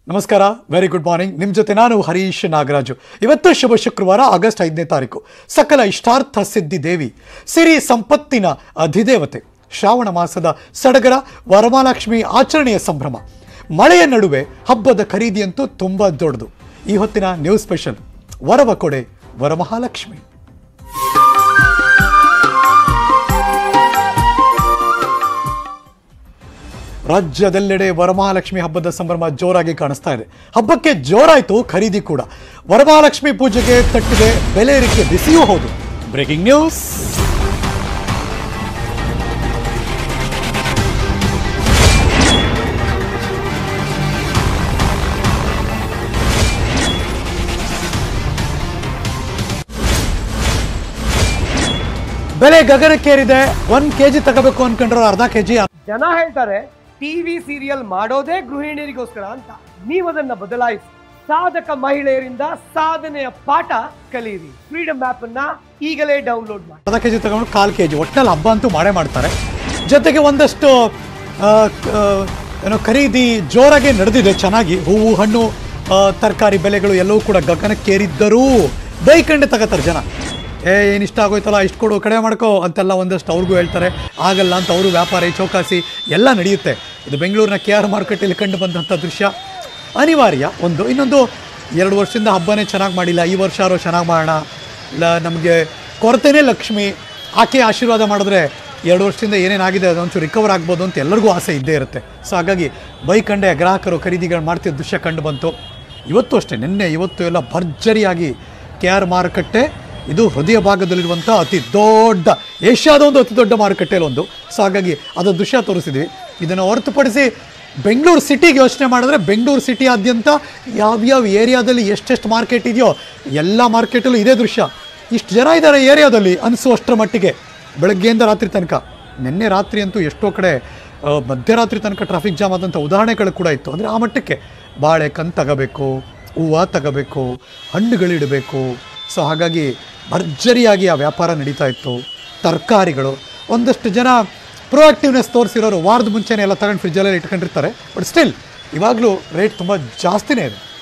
ನಮಸ್ಕಾರ very good morning ನಿಮ್ಮ ಜೊತೆ ನಾನು ಹರೀಶ್ ನಾಗರಾಜು ಇವತ್ತು ಶುಭ ಶುಕ್ರವಾರ ಆಗಸ್ಟ್ ಐದನೇ ತಾರೀಕು ಸಕಲ ಇಷ್ಟಾರ್ಥ ಸಿದ್ಧಿ ದೇವಿ ಸಿರಿ ಸಂಪತ್ತಿನ ಅಧಿದೇವತೆ ಶ್ರಾವಣ ಮಾಸದ ಸಡಗರ ವರಮಹಾಲಕ್ಷ್ಮಿ ಆಚರಣೆಯ ಸಂಭ್ರಮ ಮಳೆಯ ನಡುವೆ ಹಬ್ಬದ ಖರೀದಿಯಂತೂ ತುಂಬ ದೊಡ್ಡದು ಈ ಹೊತ್ತಿನ ನ್ಯೂಸ್ ಸ್ಪೆಷಲ್ ವರವ ಕೊಡೆ ವರಮಹಾಲಕ್ಷ್ಮಿ ರಾಜ್ಯದೆಲ್ಲೆಡೆ ವರಮಹಾಲಕ್ಷ್ಮಿ ಹಬ್ಬದ ಸಂಭ್ರಮ ಜೋರಾಗಿ ಕಾಣಿಸ್ತಾ ಇದೆ ಹಬ್ಬಕ್ಕೆ ಜೋರಾಯಿತು ಖರೀದಿ ಕೂಡ ವರಮಹಾಲಕ್ಷ್ಮಿ ಪೂಜೆಗೆ ತಟ್ಟಿದೆ ಬೆಲೆ ಏರಿಕೆ ಬಿಸಿಯೂ ಹೌದು ಬ್ರೇಕಿಂಗ್ ನ್ಯೂಸ್ ಬೆಲೆ ಗಗನಕ್ಕೇರಿದೆ ಒಂದ್ ಕೆಜಿ ತಗೋಬೇಕು ಅನ್ಕೊಂಡ್ರೆ ಅರ್ಧ ಕೆಜಿ ಜನ ಹೇಳ್ತಾರೆ ಟಿವಿ ಸೀರಿಯಲ್ ಮಾಡೋದೇ ಗೃಹಿಣಿಯರಿಗೋಸ್ಕರ ಅಂತ ನೀವದನ್ನ ಬದಲಾಯಿಸಿ ಸಾಧಕ ಮಹಿಳೆಯರಿಂದ ಸಾಧನೆಯ ಪಾಠ ಕಲಿಯಿರಿ ಫ್ರೀಡಮ್ ಆಪ್ ಅನ್ನ ಈಗಲೇ ಡೌನ್ಲೋಡ್ ಮಾಡಿ ಅರ್ಧ ಕೆಜಿ ತಗೊಂಡು ಕಾಲು ಕೆಜಿ ಒಟ್ಟಿನಲ್ಲಿ ಹಬ್ಬ ಅಂತೂ ಮಾಡೇ ಮಾಡ್ತಾರೆ ಜೊತೆಗೆ ಒಂದಷ್ಟು ಆ, ಆ, ಏನೋ ಖರೀದಿ ಜೋರಾಗಿ ನಡೆದಿದೆ ಚೆನ್ನಾಗಿ ಹೂವು ಹಣ್ಣು ಆ, ತರಕಾರಿ ಬೆಲೆಗಳು ಎಲ್ಲವೂ ಕೂಡ ಗಗನಕ್ಕೇರಿದ್ದರೂ ಬೈಕಂಡೆ ತಗೋತಾರೆ ಜನ ಏ ಏನು ಇಷ್ಟ ಆಗೋಯ್ತಲ್ಲ ಇಷ್ಟು ಕೊಡು ಕಡಿಮೆ ಮಾಡ್ಕೋ ಅಂತೆಲ್ಲ ಒಂದಷ್ಟು ಅವ್ರಿಗೂ ಹೇಳ್ತಾರೆ ಆಗಲ್ಲ ಅಂತ ಅವರು ವ್ಯಾಪಾರಿ ಚೌಕಾಸಿ ಎಲ್ಲ ನಡೆಯುತ್ತೆ ಇದು ಬೆಂಗಳೂರಿನ ಕೆ ಆರ್ ಮಾರ್ಕೆಟಲ್ಲಿ ಕಂಡು ಬಂದಂಥ ದೃಶ್ಯ ಅನಿವಾರ್ಯ ಒಂದು ಇನ್ನೊಂದು ಎರಡು ವರ್ಷದಿಂದ ಹಬ್ಬನೇ ಚೆನ್ನಾಗಿ ಮಾಡಿಲ್ಲ ಈ ವರ್ಷ ಯಾರೋ ಚೆನ್ನಾಗಿ ಮಾಡೋಣ ಇಲ್ಲ ನಮಗೆ ಕೊರತೆನೇ ಲಕ್ಷ್ಮಿ ಆಕೆ ಆಶೀರ್ವಾದ ಮಾಡಿದ್ರೆ ಎರಡು ವರ್ಷದಿಂದ ಏನೇನಾಗಿದೆ ಅದೊಂಚೂರು ರಿಕವರ್ ಆಗ್ಬೋದು ಅಂತ ಎಲ್ಲರಿಗೂ ಆಸೆ ಇದ್ದೇ ಇರುತ್ತೆ ಸೊ ಹಾಗಾಗಿ ಬೈಕಂಡೆ ಗ್ರಾಹಕರು ಖರೀದಿಗಳು ಮಾಡ್ತಿದ್ದ ದೃಶ್ಯ ಕಂಡು ಬಂತು ಇವತ್ತು ಅಷ್ಟೇ ನಿನ್ನೆ ಇವತ್ತು ಎಲ್ಲ ಭರ್ಜರಿಯಾಗಿ ಕೆ ಆರ್ ಮಾರುಕಟ್ಟೆ ಇದು ಹೃದಯ ಭಾಗದಲ್ಲಿರುವಂಥ ಅತಿ ದೊಡ್ಡ ಏಷ್ಯಾದ ಒಂದು ಅತಿ ದೊಡ್ಡ ಮಾರುಕಟ್ಟೆಯಲ್ಲಿ ಒಂದು ಸೊ ಹಾಗಾಗಿ ಅದರ ದೃಶ್ಯ ತೋರಿಸಿದ್ವಿ ಇದನ್ನು ಹೊರತುಪಡಿಸಿ ಬೆಂಗಳೂರು ಸಿಟಿಗೆ ಯೋಚನೆ ಮಾಡಿದ್ರೆ ಬೆಂಗಳೂರು ಸಿಟಿಯಾದ್ಯಂತ ಯಾವ್ಯಾವ ಏರಿಯಾದಲ್ಲಿ ಎಷ್ಟೆಷ್ಟು ಮಾರ್ಕೆಟ್ ಇದೆಯೋ ಎಲ್ಲ ಮಾರ್ಕೆಟಲ್ಲೂ ಇದೇ ದೃಶ್ಯ ಇಷ್ಟು ಜನ ಇದ್ದಾರೆ ಏರಿಯಾದಲ್ಲಿ ಅನಿಸುವಷ್ಟರ ಮಟ್ಟಿಗೆ ಬೆಳಗ್ಗೆಯಿಂದ ರಾತ್ರಿ ತನಕ ನಿನ್ನೆ ರಾತ್ರಿ ಅಂತೂ ಎಷ್ಟೋ ಕಡೆ ಆ, ಮಧ್ಯರಾತ್ರಿ ತನಕ ಟ್ರಾಫಿಕ್ ಜಾಮ್ ಆದಂಥ ಉದಾಹರಣೆಗಳು ಕೂಡ ಇತ್ತು ಅಂದರೆ ಆ ಮಟ್ಟಕ್ಕೆ ಬಾಳೆಕಂದು ತಗೋಬೇಕು ಹೂವು ತಗೋಬೇಕು ಹಣ್ಣುಗಳಿಡಬೇಕು ಸೊ ಹಾಗಾಗಿ ಭರ್ಜರಿಯಾಗಿ ಆ ವ್ಯಾಪಾರ ನಡೀತಾ ಇತ್ತು ತರಕಾರಿಗಳು ಒಂದಷ್ಟು ಜನ ಪ್ರೊಆಕ್ಟಿವ್ನೆಸ್ ತೋರಿಸಿರೋರು ವಾರದ ಮುಂಚೆನೇ ಎಲ್ಲ ತಗೊಂಡು ಫ್ರಿಜ್ಜಲ್ಲೇ ಇಟ್ಕೊಂಡಿರ್ತಾರೆ ಬಟ್ ಸ್ಟಿಲ್ ಇವಾಗಲೂ ರೇಟ್ ತುಂಬ ಜಾಸ್ತಿನೇ ಇದೆ